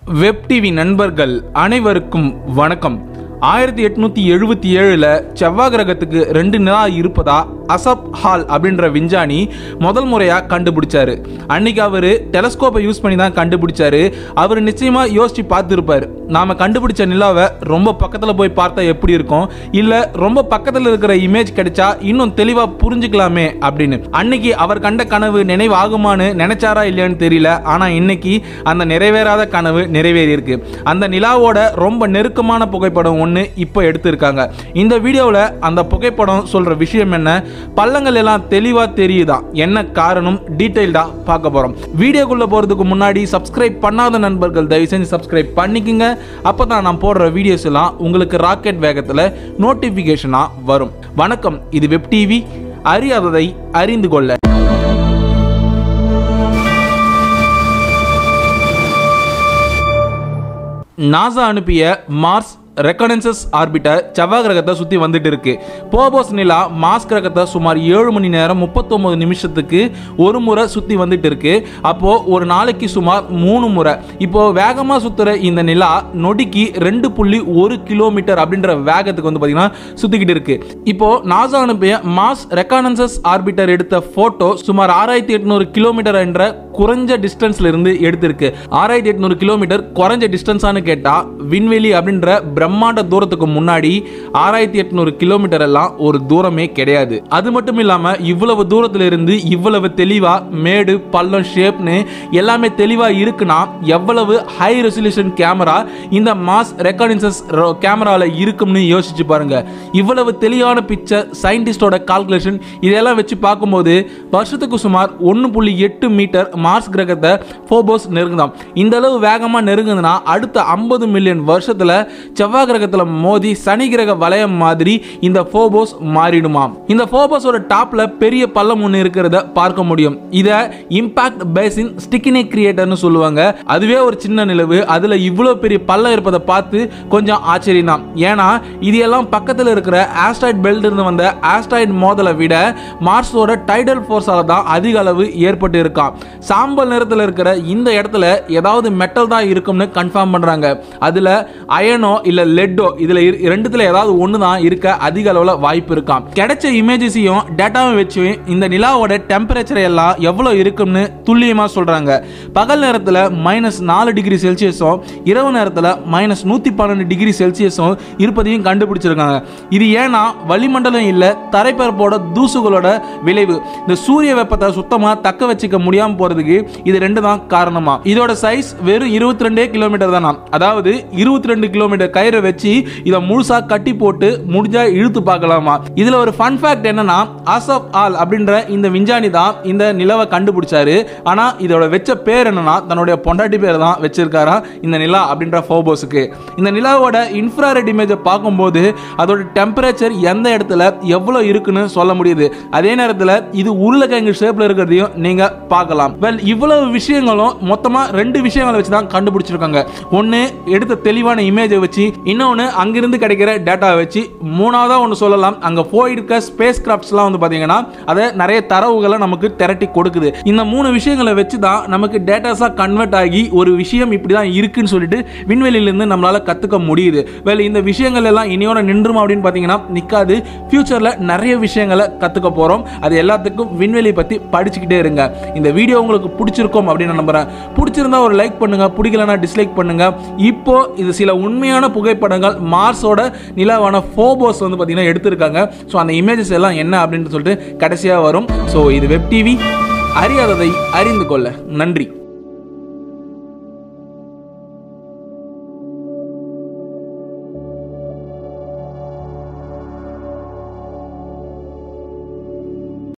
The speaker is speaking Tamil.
வெப் டிவி நண்பர்கள் அனைவருக்கும் வணக்கம் ஆயிரத்தி எட்நூத்தி எழுபத்தி ஏழுல செவ்வாய் கிரகத்துக்கு ரெண்டு நிலா இருப்பதா அசப் ஹால் அப்படின்ற விஞ்ஞானி முதல் முறையா கண்டுபிடிச்சாரு அன்னைக்கு அவரு டெலஸ்கோப்பை யூஸ் பண்ணி தான் கண்டுபிடிச்சாரு அவர் நிச்சயமா யோசிச்சு பார்த்துருப்பாரு நாம கண்டுபிடிச்ச நிலாவை ரொம்ப பக்கத்துல போய் பார்த்தா எப்படி இருக்கும் இல்ல ரொம்ப பக்கத்துல இருக்கிற இமேஜ் கிடைச்சா இன்னும் தெளிவா புரிஞ்சுக்கலாமே அப்படின்னு அன்னைக்கு அவர் கண்ட கனவு நினைவாகுமான்னு நினைச்சாரா இல்லையான்னு தெரியல ஆனா இன்னைக்கு அந்த நிறைவேறாத கனவு நிறைவேறி இருக்கு அந்த நிலாவோட ரொம்ப நெருக்கமான புகைப்படம் ஒன்று இப்போ எடுத்திருக்காங்க இந்த வீடியோவில் அந்த புகைப்படம் சொல்ற விஷயம் என்ன பள்ளங்கள் எல்லாம் தெளிவா தெரியுதான் என்ன காரணம் டீட்டெயில்டாக பார்க்க போறோம் வீடியோக்குள்ள போறதுக்கு முன்னாடி சப்ஸ்கிரைப் பண்ணாத நண்பர்கள் தயவு செஞ்சு சப்ஸ்கிரைப் பண்ணிக்கங்க அப்பதான் நான் போடுற வீடியோஸ் எல்லாம் உங்களுக்கு ராக்கெட் வேகத்தில் நோட்டிஃபிகேஷனாக வரும் வணக்கம் இது வெப் டிவி அறியாததை அறிந்து கொள்ள நாசா அனுப்பிய மார்ஸ் ரெக்கனன்சஸ் ஆர்பிட்டர் செவ்வாய் கிரகத்தை சுற்றி வந்துட்டு இருக்கு போபோஸ் நிலா மார்ஸ் கிரகத்தை சுமார் ஏழு மணி நேரம் முப்பத்தொம்பது நிமிஷத்துக்கு ஒரு முறை சுற்றி வந்துட்டு இருக்கு அப்போ ஒரு நாளைக்கு சுமார் மூணு முறை இப்போ வேகமாக சுற்றுற இந்த நிலா நொடிக்கு ரெண்டு புள்ளி ஒரு கிலோமீட்டர் அப்படின்ற வேகத்துக்கு வந்து பார்த்தீங்கன்னா சுற்றிக்கிட்டு இருக்கு இப்போ நாசா அனுப்பிய மார்ஸ் ரெக்கானன்சஸ் ஆர்பிட்டர் எடுத்த ஃபோட்டோ சுமார் ஆறாயிரத்தி எட்நூறு கிலோமீட்டர் என்ற குறைஞ்ச டிஸ்டன்ஸ்ல இருந்து எடுத்திருக்கு ஆறாயிரத்தி எட்நூறு கிலோமீட்டர் குறைஞ்ச டிஸ்டன்ஸானு கேட்டா விண்வெளி அப்படின்ற பிரம்மாண்ட தூரத்துக்கு முன்னாடி ஆறாயிரத்தி எட்நூறு கிலோமீட்டர் எல்லாம் ஒரு தூரமே கிடையாது அது மட்டும் இல்லாம இவ்வளவு தூரத்துல இருந்து இவ்வளவு தெளிவா மேடு பள்ளம் ஷேப்னு எல்லாமே தெளிவா இருக்குன்னா எவ்வளவு ஹை ரெசல்யூஷன் கேமரா இந்த மாஸ் ரெக்கார்டிங்ஸஸ் கேமரால இருக்கும்னு யோசிச்சு பாருங்க இவ்வளவு தெளிவான பிக்சர் சயின்டிஸ்டோட கால்குலேஷன் இதெல்லாம் வச்சு பார்க்கும்போது வருஷத்துக்கு சுமார் ஒன்று புள்ளி எட்டு மீட்டர் மார்ஸ் கிரகத்தை ஃபோபோஸ் நெருங்குதாம் இந்த அளவு வேகமாக நெருங்குதுன்னா அடுத்த ஐம்பது மில்லியன் வருஷத்தில் செவ்வாய் கிரகத்தில் மோதி சனி கிரக வளையம் மாதிரி இந்த ஃபோபோஸ் மாறிடுமாம் இந்த ஃபோபோஸோட டாப்ல பெரிய பள்ளம் ஒன்று இருக்கிறத பார்க்க முடியும் இதை இம்பாக்ட் பேசின் ஸ்டிக்கினே கிரியேட்டர்னு சொல்லுவாங்க அதுவே ஒரு சின்ன நிலவு அதில் இவ்வளோ பெரிய பள்ளம் இருப்பதை பார்த்து கொஞ்சம் ஆச்சரியம் தான் ஏன்னா இது எல்லாம் பக்கத்தில் இருக்கிற ஆஸ்ட்ராய்ட் பெல்ட் இருந்து வந்த ஆஸ்ட்ராய்ட் மோதலை விட மார்ஸோட டைடல் ஃபோர்ஸால தான் அதிக அளவு ஏற்பட்டு இருக்கான் சாம்பல் நிறத்தில் இருக்கிற இந்த இடத்துல ஏதாவது மெட்டல் தான் இருக்கும்னு கன்ஃபார்ம் பண்ணுறாங்க அதில் அயனோ இல்லை லெட்டோ இதில் ரெண்டுத்தில் ஏதாவது ஒன்று தான் இருக்க அதிக அளவில் வாய்ப்பு இருக்காம் கிடைச்ச இமேஜஸையும் டேட்டாவும் வச்சு இந்த நிலாவோட டெம்பரேச்சர் எல்லாம் எவ்வளோ இருக்கும்னு துல்லியமாக சொல்கிறாங்க பகல் நேரத்தில் மைனஸ் நாலு டிகிரி செல்சியஸும் இரவு நேரத்தில் மைனஸ் நூற்றி பன்னெண்டு டிகிரி செல்சியஸும் இருப்பதையும் கண்டுபிடிச்சிருக்காங்க இது ஏன்னா வளிமண்டலம் இல்லை தரைப்பரப்போட தூசுகளோட விளைவு இந்த சூரிய வெப்பத்தை சுத்தமாக தக்க வச்சுக்க முடியாமல் போகிறதுக்கு இது ரெண்டு தான் காரணமா இதோட சைஸ் வெறும் இருபத்தி ரெண்டே கிலோமீட்டர் தானா அதாவது இருபத்தி ரெண்டு கிலோமீட்டர் கயிறை வச்சு இதை முழுசா கட்டி போட்டு முடிஞ்சா இழுத்து பார்க்கலாமா இதுல ஒரு ஃபன் ஃபேக்ட் என்னன்னா ஆசப் ஆல் அப்படின்ற இந்த விஞ்ஞானி தான் இந்த நிலவை கண்டுபிடிச்சாரு ஆனா இதோட வச்ச பேர் என்னன்னா தன்னுடைய பொண்டாட்டி பேர் தான் வச்சிருக்காரா இந்த நிலா அப்படின்ற ஃபோபோஸுக்கு இந்த நிலாவோட இன்ஃப்ராரெட் இமேஜை பார்க்கும்போது அதோட டெம்பரேச்சர் எந்த இடத்துல எவ்வளவு இருக்குன்னு சொல்ல முடியுது அதே நேரத்தில் இது உருளைக்கிழங்கு ஷேப்ல இருக்கிறதையும் நீங்க பார்க்கலாம் வெல் இவ்வளவு விஷயங்களும் மொத்தமா ரெண்டு விஷயங்களை வச்சு தான் கண்டுபிடிச்சிருக்காங்க ஒன்று எடுத்த தெளிவான இமேஜை வச்சு இன்னொன்று அங்கிருந்து கிடைக்கிற டேட்டாவை வச்சு மூணாவதா ஒன்று சொல்லலாம் அங்கே போயிருக்க ஸ்பேஸ் கிராஃப்ட்ஸ்லாம் வந்து பார்த்தீங்கன்னா அதை நிறைய தரவுகளை நமக்கு திரட்டி கொடுக்குது இந்த மூணு விஷயங்களை வச்சு தான் நமக்கு டேட்டாஸாக கன்வெர்ட் ஆகி ஒரு விஷயம் இப்படி தான் இருக்குன்னு சொல்லிட்டு விண்வெளியிலேருந்து நம்மளால கற்றுக்க முடியுது வெல் இந்த விஷயங்கள் எல்லாம் இனியோட நின்றுமா அப்படின்னு பார்த்தீங்கன்னா நிற்காது ஃபியூச்சரில் நிறைய விஷயங்களை கற்றுக்க போகிறோம் அது எல்லாத்துக்கும் விண்வெளி பற்றி படிச்சுக்கிட்டே இருங்க இந்த வீடியோ உங்களுக்கு பிடிச்சிருக்கும் அப்படின்னு நான் நம்புறேன் பிடிச்சிருந்தா ஒரு லைக் பண்ணுங்க பிடிக்கலனா டிஸ்லைக் பண்ணுங்க இப்போ இது சில உண்மையான புகைப்படங்கள் மார்ஸோட நிலவான ஃபோபோஸ் வந்து பார்த்தீங்கன்னா எடுத்திருக்காங்க ஸோ அந்த இமேஜஸ் எல்லாம் என்ன அப்படின்னு சொல்லிட்டு கடைசியாக வரும் ஸோ இது வெப் டிவி அறியாததை அறிந்து கொள்ள நன்றி